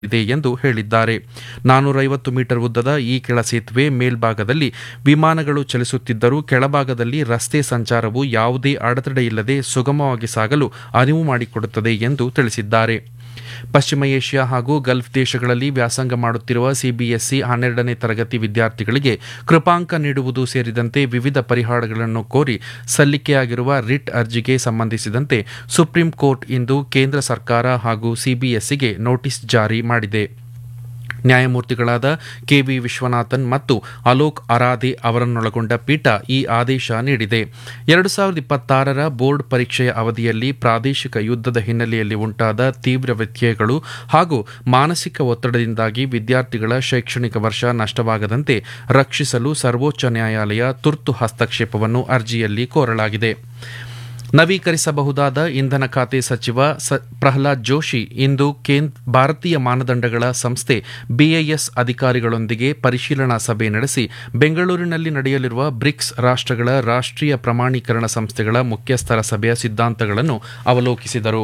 ಇದೆ ಎಂದು ಹೇಳಿದ್ದಾರೆ ನಾನೂರೈವತ್ತು ಮೀಟರ್ ಉದ್ದದ ಈ ಕೆಳ ಸೇತುವೆ ಮೇಲ್ಭಾಗದಲ್ಲಿ ವಿಮಾನಗಳು ಚಲಿಸುತ್ತಿದ್ದರೂ ಕೆಳಭಾಗದಲ್ಲಿ ರಸ್ತೆ ಸಂಚಾರವು ಯಾವುದೇ ಅಡೆತಡೆಯಿಲ್ಲದೆ ಸುಗಮವಾಗಿ ಸಾಗಲು ಅರಿವು ಮಾಡಿಕೊಡುತ್ತದೆ ಎಂದು ತಿಳಿಸಿದ್ದಾರೆ ಪಶ್ಚಿಮ ಏಷ್ಯಾ ಹಾಗೂ ಗಲ್ಫ್ ದೇಶಗಳಲ್ಲಿ ವ್ಯಾಸಂಗ ಮಾಡುತ್ತಿರುವ ಸಿಬಿಎಸ್ಇ ಹನ್ನೆರಡನೇ ತರಗತಿ ವಿದ್ಯಾರ್ಥಿಗಳಿಗೆ ಕೃಪಾಂಕ ನೀಡುವುದು ಸೇರಿದಂತೆ ವಿವಿಧ ಪರಿಹಾರಗಳನ್ನು ಕೋರಿ ಸಲ್ಲಿಕೆಯಾಗಿರುವ ರಿಟ್ ಅರ್ಜಿಗೆ ಸಂಬಂಧಿಸಿದಂತೆ ಸುಪ್ರೀಂ ಕೋರ್ಟ್ ಇಂದು ಕೇಂದ್ರ ಸರ್ಕಾರ ಹಾಗೂ ಸಿಬಿಎಸ್ಇಗೆ ನೋಟಿಸ್ ಜಾರಿ ಮಾಡಿದೆ ನ್ಯಾಯಮೂರ್ತಿಗಳಾದ ಕೆವಿ ವಿಶ್ವನಾಥನ್ ಮತ್ತು ಅಲೋಕ್ ಅರಾಧೆ ಅವರನ್ನೊಳಗೊಂಡ ಪೀಠ ಈ ಆದೇಶ ನೀಡಿದೆ ಎರಡು ಸಾವಿರದ ಇಪ್ಪತ್ತಾರರ ಬೋರ್ಡ್ ಪರೀಕ್ಷೆಯ ಅವಧಿಯಲ್ಲಿ ಪ್ರಾದೇಶಿಕ ಯುದ್ಧದ ಹಿನ್ನೆಲೆಯಲ್ಲಿ ಉಂಟಾದ ತೀವ್ರ ವ್ಯತ್ಯಯಗಳು ಹಾಗೂ ಮಾನಸಿಕ ಒತ್ತಡದಿಂದಾಗಿ ವಿದ್ಯಾರ್ಥಿಗಳ ಶೈಕ್ಷಣಿಕ ವರ್ಷ ನಷ್ಟವಾಗದಂತೆ ರಕ್ಷಿಸಲು ಸರ್ವೋಚ್ಚ ನ್ಯಾಯಾಲಯ ತುರ್ತು ಹಸ್ತಕ್ಷೇಪವನ್ನು ಅರ್ಜಿಯಲ್ಲಿ ಕೋರಲಾಗಿದೆ ನವೀಕರಿಸಬಹುದಾದ ಇಂಧನ ಖಾತೆ ಸಚಿವ ಪ್ರಹ್ಲಾದ್ ಜೋಶಿ ಇಂದು ಭಾರತೀಯ ಮಾನದಂಡಗಳ ಸಂಸ್ಥೆ ಬಿಐಎಸ್ ಅಧಿಕಾರಿಗಳೊಂದಿಗೆ ಪರಿಶೀಲನಾ ಸಭೆ ನಡೆಸಿ ಬೆಂಗಳೂರಿನಲ್ಲಿ ನಡೆಯಲಿರುವ ಬ್ರಿಕ್ಸ್ ರಾಷ್ಟ್ರಗಳ ರಾಷ್ಟ್ರೀಯ ಪ್ರಮಾಣೀಕರಣ ಸಂಸ್ಥೆಗಳ ಮುಖ್ಯಸ್ಥರ ಸಭೆಯ ಸಿದ್ಧಾಂತಗಳನ್ನು ಅವಲೋಕಿಸಿದರು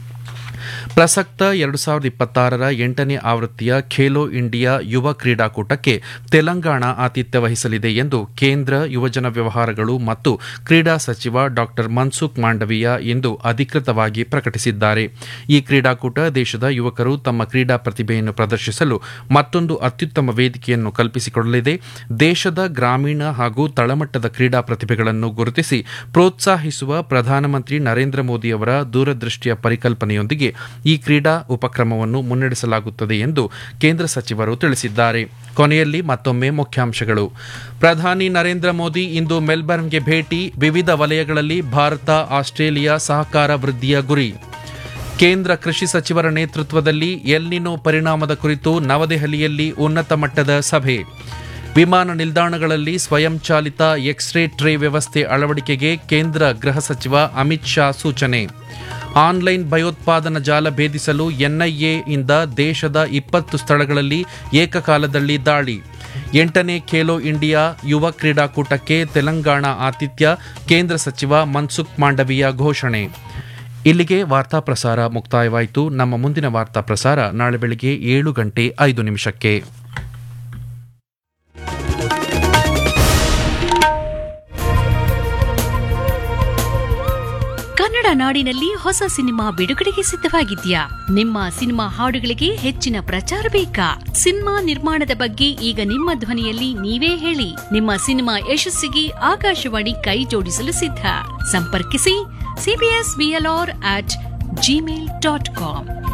ಪ್ರಸಕ್ತ ಎರಡು ಸಾವಿರದ ಇಪ್ಪತ್ತಾರರ ಎಂಟನೇ ಆವೃತ್ತಿಯ ಖೇಲೋ ಇಂಡಿಯಾ ಯುವ ಕ್ರೀಡಾಕೂಟಕ್ಕೆ ತೆಲಂಗಾಣ ಆತಿಥ್ಯ ವಹಿಸಲಿದೆ ಎಂದು ಕೇಂದ್ರ ಯುವಜನ ವ್ಯವಹಾರಗಳು ಮತ್ತು ಕ್ರೀಡಾ ಸಚಿವ ಡಾ ಮನ್ಸುಖ್ ಮಾಂಡವೀಯ ಇಂದು ಅಧಿಕೃತವಾಗಿ ಪ್ರಕಟಿಸಿದ್ದಾರೆ ಈ ಕ್ರೀಡಾಕೂಟ ದೇಶದ ಯುವಕರು ತಮ್ಮ ಕ್ರೀಡಾ ಪ್ರತಿಭೆಯನ್ನು ಪ್ರದರ್ಶಿಸಲು ಮತ್ತೊಂದು ಅತ್ಯುತ್ತಮ ವೇದಿಕೆಯನ್ನು ಕಲ್ಪಿಸಿಕೊಡಲಿದೆ ದೇಶದ ಗ್ರಾಮೀಣ ಹಾಗೂ ತಳಮಟ್ಟದ ಕ್ರೀಡಾ ಪ್ರತಿಭೆಗಳನ್ನು ಗುರುತಿಸಿ ಪ್ರೋತ್ಸಾಹಿಸುವ ಪ್ರಧಾನಮಂತ್ರಿ ನರೇಂದ್ರ ಮೋದಿಯವರ ದೂರದೃಷ್ಟಿಯ ಪರಿಕಲ್ಪನೆಯೊಂದಿಗೆ ಈ ಕ್ರೀಡಾ ಉಪಕ್ರಮವನ್ನು ಮುನ್ನಡೆಸಲಾಗುತ್ತದೆ ಎಂದು ಕೇಂದ್ರ ಸಚಿವರು ತಿಳಿಸಿದ್ದಾರೆ ಕೊನೆಯಲ್ಲಿ ಮತ್ತೊಮ್ಮೆ ಮುಖ್ಯಾಂಶಗಳು ಪ್ರಧಾನಿ ನರೇಂದ್ರ ಮೋದಿ ಇಂದು ಮೆಲ್ಬರ್ನ್ಗೆ ಭೇಟಿ ವಿವಿಧ ವಲಯಗಳಲ್ಲಿ ಭಾರತ ಆಸ್ಟ್ರೇಲಿಯಾ ಸಹಕಾರ ವೃದ್ಧಿಯ ಗುರಿ ಕೇಂದ್ರ ಕೃಷಿ ಸಚಿವರ ನೇತೃತ್ವದಲ್ಲಿ ಎಲ್ನಿನೋ ಪರಿಣಾಮದ ಕುರಿತು ನವದೆಹಲಿಯಲ್ಲಿ ಉನ್ನತ ಮಟ್ಟದ ಸಭೆ ವಿಮಾನ ನಿಲ್ದಾಣಗಳಲ್ಲಿ ಸ್ವಯಂಚಾಲಿತ ಎಕ್ಸ್ರೇ ಟ್ರೇ ವ್ಯವಸ್ಥೆ ಅಳವಡಿಕೆಗೆ ಕೇಂದ್ರ ಗೃಹ ಸಚಿವ ಅಮಿತ್ ಶಾ ಸೂಚನೆ ಆನ್ಲೈನ್ ಭಯೋತ್ಪಾದನಾ ಜಾಲ ಭೇದಿಸಲು ಎನ್ಐಎ ಇಂದ ದೇಶದ ಇಪ್ಪತ್ತು ಸ್ಥಳಗಳಲ್ಲಿ ಏಕಕಾಲದಲ್ಲಿ ದಾಳಿ ಎಂಟನೇ ಖೇಲೋ ಇಂಡಿಯಾ ಯುವ ಕ್ರೀಡಾಕೂಟಕ್ಕೆ ತೆಲಂಗಾಣ ಆತಿಥ್ಯ ಕೇಂದ್ರ ಸಚಿವ ಮನ್ಸುಖ್ ಮಾಂಡವೀಯ ಘೋಷಣೆ ಇಲ್ಲಿಗೆ ವಾರ್ತಾ ಪ್ರಸಾರ ಮುಕ್ತಾಯವಾಯಿತು ನಮ್ಮ ಮುಂದಿನ ವಾರ್ತಾ ಪ್ರಸಾರ ನಾಳೆ ಬೆಳಗ್ಗೆ ಏಳು ಗಂಟೆ ಐದು ನಿಮಿಷಕ್ಕೆ ಕನ್ನಡ ನಾಡಿನಲ್ಲಿ ಹೊಸ ಸಿನಿಮಾ ಬಿಡುಗಡೆಗೆ ಸಿದ್ಧವಾಗಿದ್ಯಾ ನಿಮ್ಮ ಸಿನಿಮಾ ಹಾಡುಗಳಿಗೆ ಹೆಚ್ಚಿನ ಪ್ರಚಾರ ಬೇಕಾ ಸಿನಿಮಾ ನಿರ್ಮಾಣದ ಬಗ್ಗೆ ಈಗ ನಿಮ್ಮ ಧ್ವನಿಯಲ್ಲಿ ನೀವೇ ಹೇಳಿ ನಿಮ್ಮ ಸಿನಿಮಾ ಯಶಸ್ಸಿಗೆ ಆಕಾಶವಾಣಿ ಕೈ ಜೋಡಿಸಲು ಸಿದ್ಧ ಸಂಪರ್ಕಿಸಿ CBS BLR at Gmail dot com